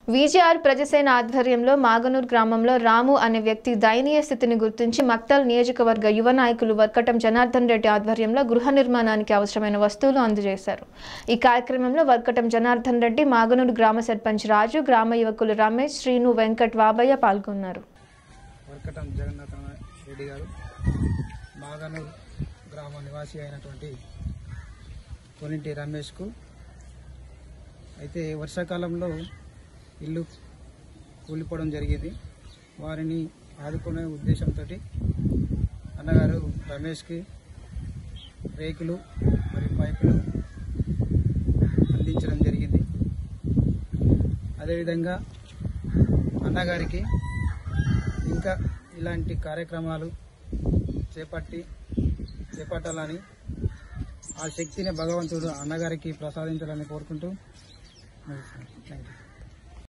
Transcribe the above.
VGR ప్రజసేన ఆధ్వర్యంలో మాగనూర్ గ్రామంలో రాము అనే వ్యక్తి దయనీయ స్థితిని గుర్తించి మక్తల్ నియోజకవర్గ యువ నాయకులు వర్కటం జనార్దన్ రెడ్డి ఆధ్వర్యంలో గృహ నిర్మాణానికి అవసరమైన వస్తువులు అందజేశారు ఈ కార్యక్రమంలో వర్కటం జనార్దన్ రెడ్డి మాగనూరు గ్రామ సర్పంచ్ రాజు గ్రామ యువకులు రమేష్ శ్రీను వెంకట్ వాబయ్య పాల్గొన్నారు వర్కటం జగన్నాథ రెడ్డి గారు మాగనూర్ గ్రామ నివాసి అయినటువంటి కొనింటి రమేష్కు అయితే వర్షాకాలంలో ఇల్లు కూలిపోవడం జరిగింది వారిని ఆదుకునే ఉద్దేశంతో అన్నగారు రమేష్కి రేకులు మరియు పైపులు అందించడం జరిగింది అదేవిధంగా అన్నగారికి ఇంకా ఇలాంటి కార్యక్రమాలు చేపట్టి చేపట్టాలని ఆ శక్తిని భగవంతుడు అన్నగారికి ప్రసాదించాలని కోరుకుంటూ థ్యాంక్ యూ